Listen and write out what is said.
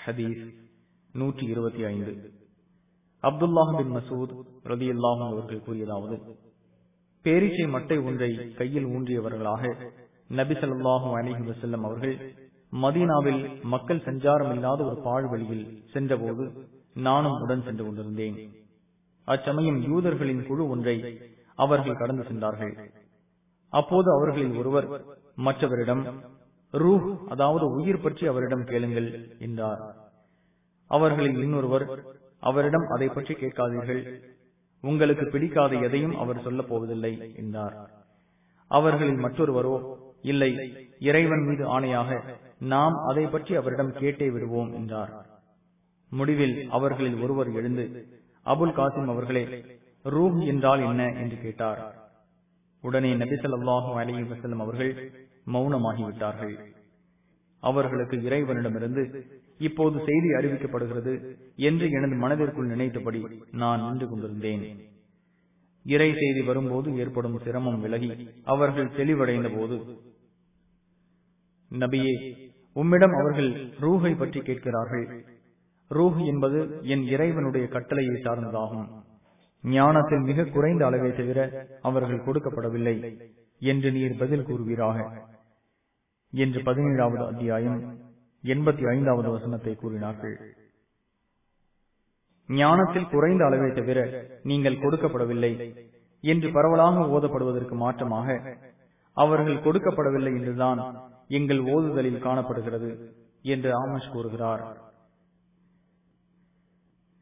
ஹதீஸ் நூற்றி இருபத்தி ஐந்து அப்துல்லாஹ் பின் மசூத் ரதி அவர்கள் கூறியதாவது பேரிச்சை மட்டை ஒன்றை கையில் ஊன்றியவர்களாக நபி ஸல்லல்லாஹு அலைஹி வஸல்லம் அவர்கள் மதீனாவில் மக்கள் சஞ்சாரம் இல்லாத ஒரு பாழ்வெளியில் சென்றபோது நானும் உடன் சென்று கொண்டிருந்தேன் அச்சமயம் யூதர்களின் குழு ஒன்றை அவர்கள் கடந்து சென்றார்கள் அப்போது அவர்களில் ஒருவர் மற்றவரிடம் ரூஹ் அதாவது உயிர் பற்றி அவரிடம் கேளுங்கள் என்றார் அவர்களில் இன்னொருவர் அவரிடம் அதை பற்றி கேட்காதீர்கள் உங்களுக்கு பிடிக்காத எதையும் அவர் சொல்லப் போவதில்லை என்றார் அவர்களில் மற்றொருவரோ இல்லை இறைவன் மீது ஆணையாக நாம் அதை பற்றி அவரிடம் கேட்டே விடுவோம் என்றார் முடிவில் அவர்களில் ஒருவர் எழுந்து அபுல் காசிம் அவர்களே ரூஹ் என்றால் என்ன என்று கேட்டார் உடனே நபி ஸல்லல்லாஹு அலைஹி வஸல்லம் அவர்கள் மௌனமாகிவிட்டார்கள் அவர்களுக்கு இறைவனிடமிருந்து இப்போது செய்தி அறிவிக்கப்படுகிறது என்று எனது மனதிற்குள் நினைத்தபடி நான் நின்று கொண்டிருந்தேன் இறை செய்தி வரும்போது ஏற்படும் சிரமம் விலகி அவர்கள் தெளிவடைந்த போது நபியே உம்மிடம் அவர்கள் ரூஹை பற்றி கேட்கிறார்கள் ரூஹ் என்பது என் இறைவனுடைய கட்டளையை சார்ந்ததாகும் ஞானத்தில் மிக குறைந்த அளவை தவிர அவர்கள் கொடுக்கப்படவில்லை என்று நீர் பதில் கூறுவீராக என்று பதினேழாவது அத்தியாயம் எண்பத்தி ஐந்தாவது வசனத்தை கூறினார்கள் ஞானத்தில் குறைந்த அளவை தவிர நீங்கள் கொடுக்கப்படவில்லை என்று பரவலாக ஓதப்படுவதற்கு மாற்றமாக அவர்கள் கொடுக்கப்படவில்லை என்றுதான் எங்கள் ஓதுதலில் காணப்படுகிறது என்று ஆமஷ் கூறுகிறார்